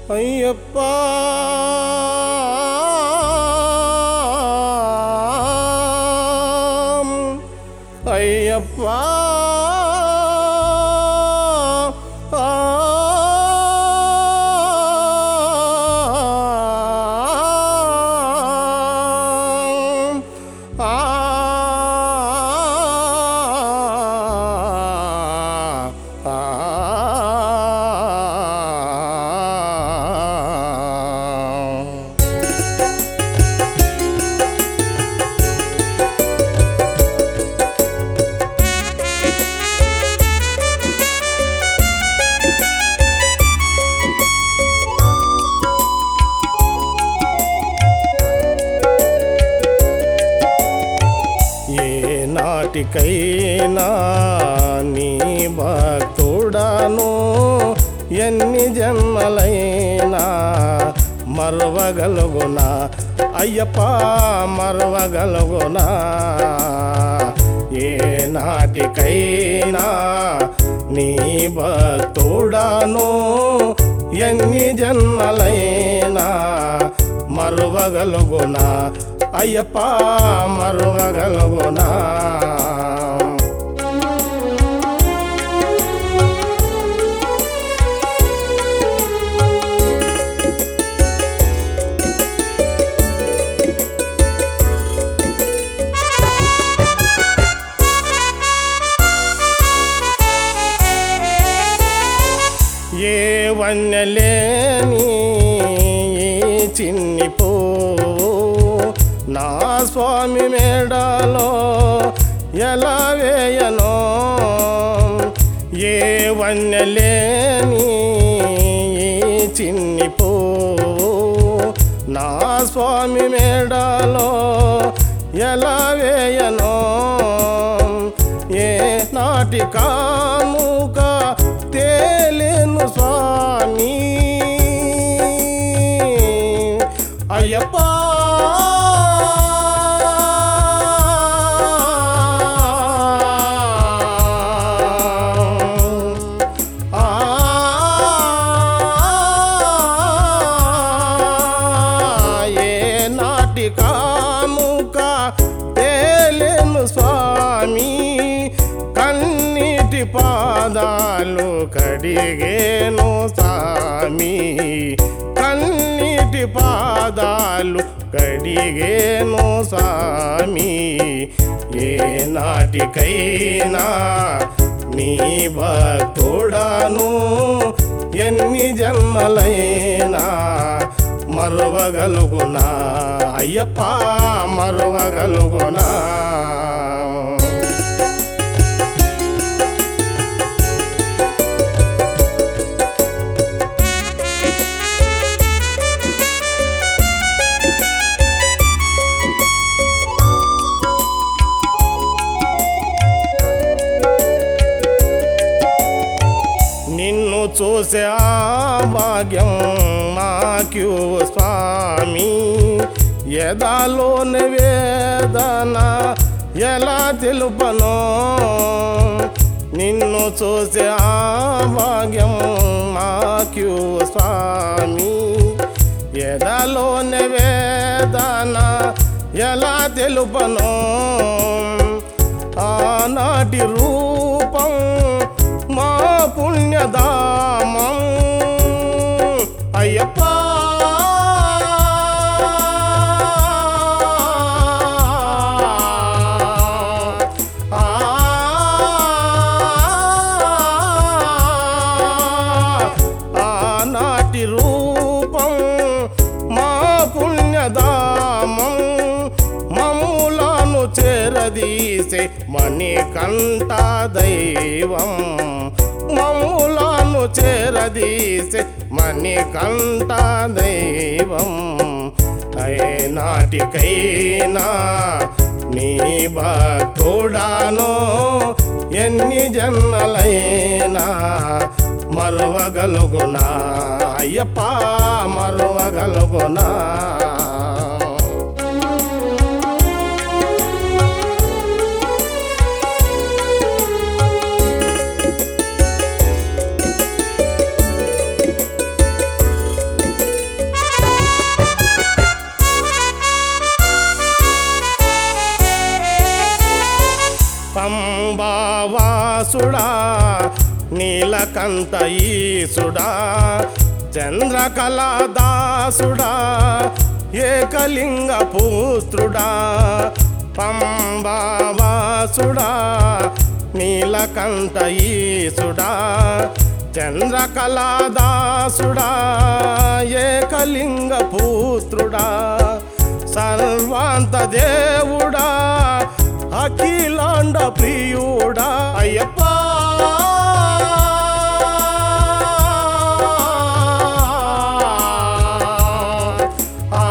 అయ్యప్ప అయ్యప్ప ఏ నాటికైనా నీ భక్తుడను ఎన్ని జన్మలైనా మరవగలుగునా అయ్యప్ప మరవగలుగునా ఏ నాటికైనా నీ భక్తుడను ఎన్ని జన్మలైనా మరువగలుగునా అయ్యప్ప మరువగలుగునా ఏ వన్నెలేని ఈ చిన్ని పువ్వు నా స్వామి మేడలో ఎలా వేయనో ఏ వన్నెలేని ఈ చిన్ని పువ్వు నా స్వామి మేడలో ఎలా వేయనో ఏ నాటి కానుక తేలేను స్వామి అయ్యప్ప ఆ ఏ నాటి కాముక తేలేను స్వామి కన్నీటి పాదాలు కడిగేను స్వామి కన్నీటి పాదాలు కడిగేను స్వామి ఏ నాటికైనా నీ భక్తుడాను ఎన్ని జన్మలైనా మరువగలుగునా అయ్యప్ప మరువగలుగునా నిన్ను చూసే ఆ భాగ్యం మాకు స్వామి ఎదాలోని వేదన ఎలా తెలుపను నిన్ను చూసే ఆ భాగ్యం మాకు స్వామి ఎదలోని వేదన ఎలా తెలుపను ఆనాటి రూపం మా పుణ్యధామం అయ్యప్ప ఆ ఆనాటి రూపం మా పుణ్యధామం మమ్ములను చేరదీసే మణికంఠ దైవం మమ్ములను చేరదీసే మణికంఠ దైవం నాటికైనా నీ భక్తుడానో ఎన్ని జన్మలైనా మరువగలుగునా అయ్యప్ప మరువగలుగునా నీలకంఠ ఈసుడా చంద్రకళా దాసుడా ఏకలింగ పుత్రుడా పంబావాసుడా నీలకంఠ ఈసుడా చంద్రకళా దాసుడా ఏకలింగ పుత్రుడా సర్వాంత దేవుడా అఖిలాండ ప్రియుడా అయ్యప్ప ఆ,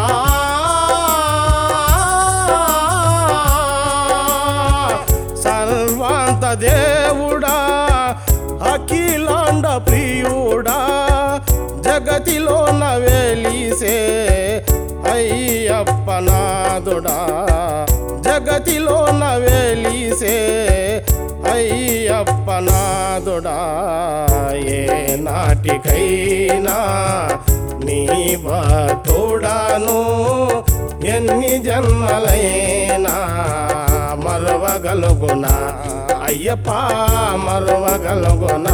సర్వాంత దేవుడా అఖిలాండ ప్రియుడా జగతిలో నవేలిసే అయ్యప్ప నాదుడా జగతిలో నవేలిసే అయ్యప్ప నాదుడా ఏ నాటికైనా నీ తోడాను ఎన్ని జన్మలైనా మరవగలుగునా అయ్యప్ప మరవగలుగునా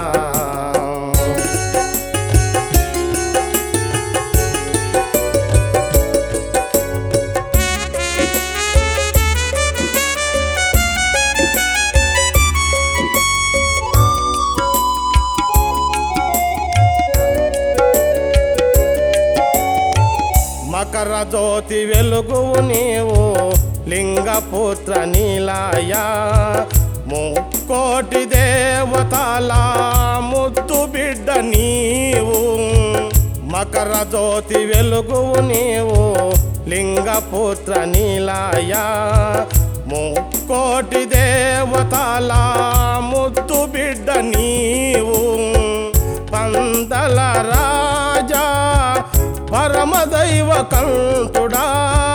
మకర జ్యోతి వెలుగువు నీవు లింగపుత్ర నీలాయ ముక్కోటి దేవతల ముద్దు బిడ్డ నీవు మకర జ్యోతి వెలుగువు నీవు లింగపుత్ర నీలాయ ముక్కోటి దేవతల ముద్దు బిడ్డ నీవు పందల రాజా పరమదైవ కంటుడా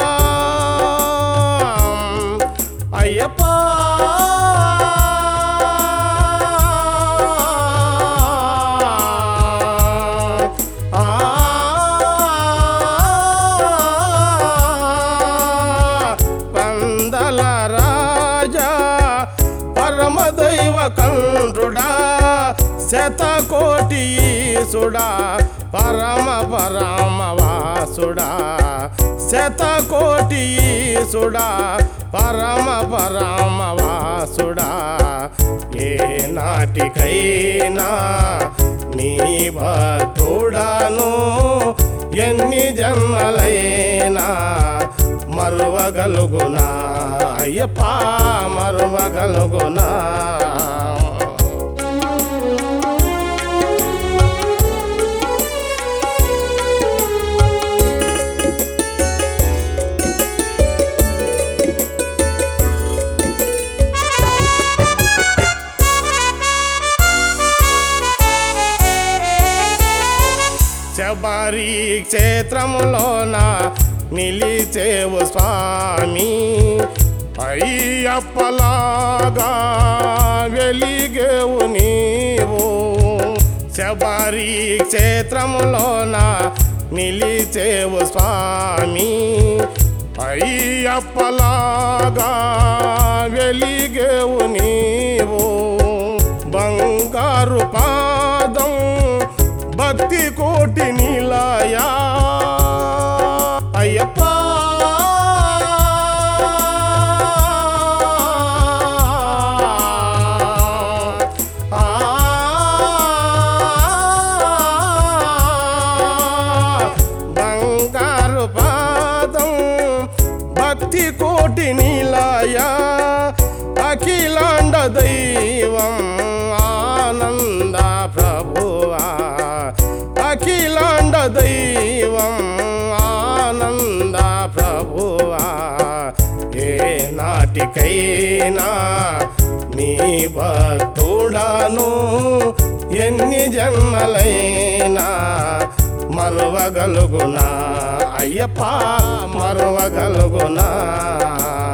అయ్యప్ప ఆ, పందల రాజా పరమదైవ కంఠుడా శతకోటి ఈసుడా పరమ పరమ వాసుడా శతకోటి ఈసుడా పరమ పరమ వాసుడా ఏ నాటికైనా నీ భక్తుడాను ఎన్ని జన్మలైనా మరువగలుగునా అయ్యప్ప మరువగలుగునా శబరి క్షేత్రములోన నిలిచేవు స్వామి అయ్యప్పలాగా వెలిగేవు నీవు శబరి క్షేత్రములోన నిలిచేవు స్వామి అయ్యప్పలాగా వెలిగేవు నీవు బంగారు పాదం భక్తి కోటి నీలాయా అయ్యప్ప ఆ, బంగారు పాదం భక్తి కోటి నీలాయా అఖిలాండ దైవం ఆనంద ప్రభువా అఖిలాండ దైవం ఆనంద ప్రభువా ఏ నాటికైనా నీ భక్తుడాను ఎన్ని జన్మలైనా మరువగలుగునా అయ్యప్ప మరువగలుగునా